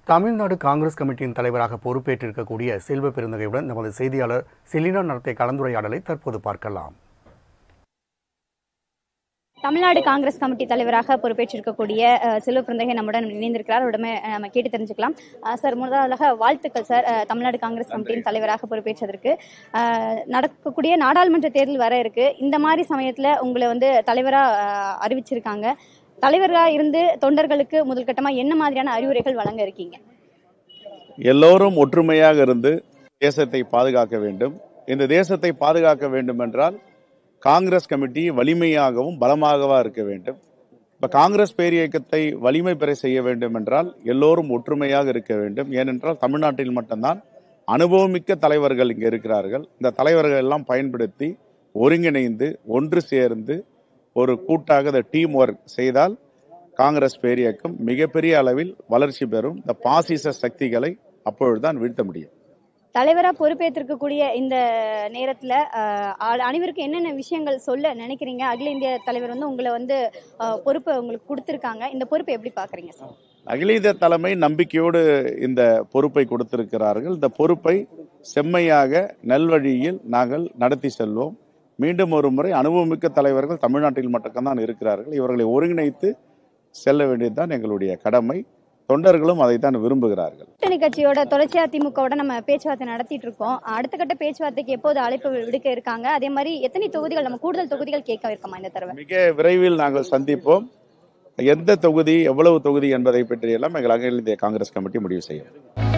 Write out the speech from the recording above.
தமிழ்நாடு காங்கிரஸ் கமிட்டியின் தலைவராக பொறுப்பேற்றிருக்கக்கூடிய செல்வ பெருந்தகையுடன் நமது செய்தியாளர் செலினா நடத்திய கலந்துரையாடலை தற்போது பார்க்கலாம் தமிழ்நாடு காங்கிரஸ் கமிட்டி தலைவராக பொறுப்பேற்றிருக்கக்கூடிய அஹ், செல்வ பிறந்தகை நம்முடன் இணைந்திருக்கிறார் உடனே அஹ், நம்ம கேட்டு தெரிஞ்சுக்கலாம் அஹ், சார் முதலாக வாழ்த்துக்கள் சார் அஹ், தமிழ்நாடு காங்கிரஸ் கமிட்டியின் தலைவராக பொறுப்பேற்றதற்கு அஹ், நடக்கக்கூடிய நாடாளுமன்ற தேர்தல் வர இருக்கு இந்த மாதிரி சமயத்துல உங்களை வந்து தலைவரா அஹ், அறிவிச்சிருக்காங்க தலைவரா இருந்து தொண்டர்களுக்கு முதல் கட்டமா என்ன மாதிரியான அறிவுரைகள் வழங்க இருக்கீங்க எல்லோரும் ஒற்றுமையாக இருந்து தேசத்தை பாதுகாக்க வேண்டும் இந்த தேசத்தை பாதுகாக்க வேண்டும் என்றால் காங்கிரஸ் கமிட்டி வலிமையாகவும் பலமாகவா இருக்க வேண்டும் இப்ப காங்கிரஸ் பேரியக்கத்தை வலிமை பெற செய்ய வேண்டும் என்றால் எல்லோரும் ஒற்றுமையாக இருக்க வேண்டும் ஏனென்றால் தமிழ்நாட்டில் மட்டும்தான் அனுபவமிக்க தலைவர்கள் இங்கே இருக்கிறார்கள் இந்த தலைவர்கள் எல்லாம் பயன்படுத்தி ஒருங்கிணைந்து ஒன்று சேர்ந்து ஒரு கூட்டாக இந்த டீம் ஒர்க் செய்தால் காங்கிரஸ் பேரியக்கம் மிகப்பெரிய அளவில் வளர்ச்சி பெறும் இந்த பாசிச சக்திகளை அப்பொழுதுதான் வீழ்த்த முடியும் தலைவரா பொறுப்பேற்றிருக்கக்கூடிய இந்த நேரத்துல அஹ், ஆ- அனைவருக்கும் என்னென்ன விஷயங்கள் சொல்ல நினைக்கிறீங்க அகில இந்திய தலைவர் வந்து உங்களை வந்து அஹ், பொறுப்பை உங்களுக்கு கொடுத்திருக்காங்க இந்த பொறுப்பை எப்படி பாக்குறீங்க சார் அகில இந்திய தலைமை நம்பிக்கையோடு இந்த பொறுப்பை கொடுத்திருக்கிறார்கள் இந்த பொறுப்பை செம்மையாக நல்வழியில் நாங்கள் நடத்தி செல்வோம் மீண்டும் ஒரு முறை அனுபவமிக்க தலைவர்கள் தமிழ்நாட்டில் மட்டும்தான் இருக்கிறார்கள் இவர்களை ஒருங்கிணைத்து செல்ல வேண்டியதுதான் எங்களுடைய கடமை தொண்டர்களும் அதைத்தான் விரும்புகிறார்கள் கூட்டணி கட்சியோட தொடர்ச்சியா திமுகவோட நம்ம பேச்சுவார்த்தை நடத்திட்டு இருக்கோம் அடுத்த கட்ட பேச்சுவார்த்தைக்கு எப்போது அழைப்பு விடுக்க இருக்காங்க அதே மாதிரி எத்தனை தொகுதிகள் நம்ம கூடுதல் தொகுதிகள் கேட்க இருக்கோமா இந்த தடவை மிக விரைவில் நாங்கள் சந்திப்போம் எந்த தொகுதி எவ்வளவு தொகுதி என்பதை பற்றியெல்லாம் எங்கள் அகில இந்திய காங்கிரஸ் கமிட்டி முடிவு செய்யும்